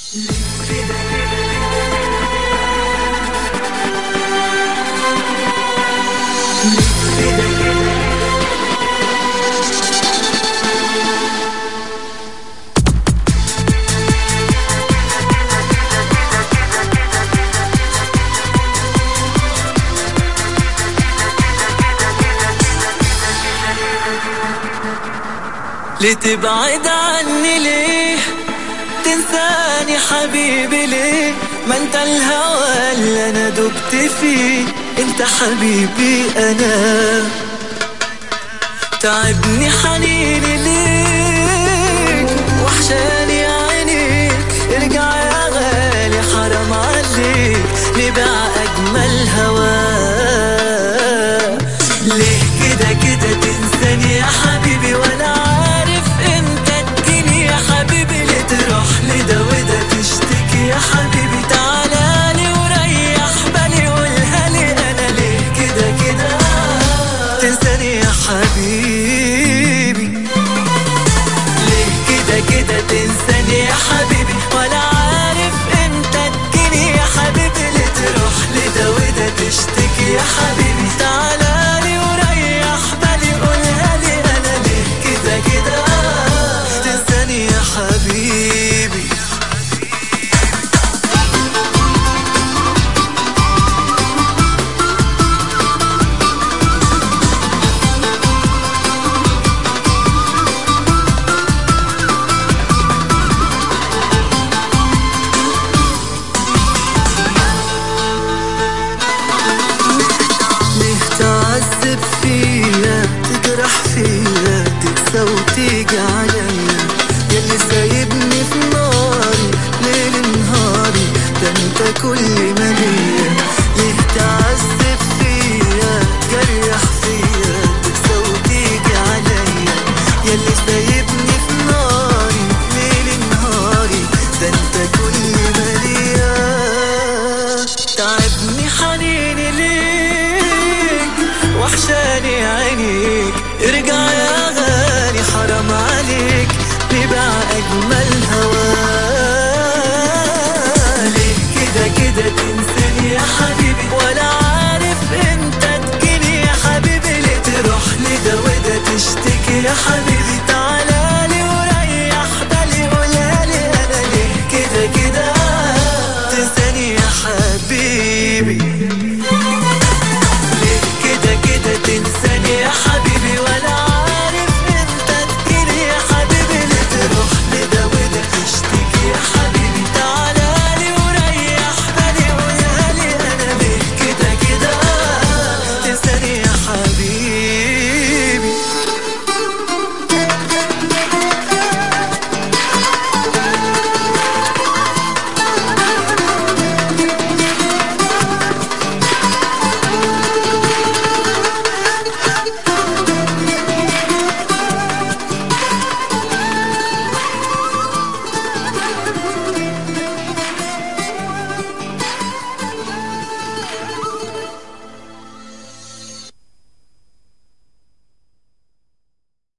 لتبعد عني ليه تنساني حبيبي ليه ما انت الهوى اللي انا دبت فيه انت حبيبي انا تعبني حنيني ليك وحشاني عينيك ارجع يا غالي حرام عليك نبيع اجمل هوا ليه كده كده تنساني يا حبيبي وانا عارف انت تجيني يا حبيبي ليه تروح لده وده تشتكي يا حبيبي تعالى لي وريح بالي قولها لي انا ليه كده كده تنساني يا حبيبي ليه كده كده تنساني يا حبيبي ولا عارف امتى تجيني يا حبيبي ليه تروح لده وده تشتكي يا حبيبي تعالى لي وريح بالي قولها لي انا ليه كده كده تنساني يا حبيبي ليه تعذب فيا تجرح فيا تنسى وتيجي عليا ياللي سايبني في ناري ليل نهاري ده انت كل ما ليا ليه تعذب فيا تجرح فيا تنسى وتيجي عليا ياللي سايبني في ناري ليل نهاري ده انت كل ما ليا تعبني حنيني ليك وحشاني عينيك ارجع يا غالي حرام عليك نبيع اجمل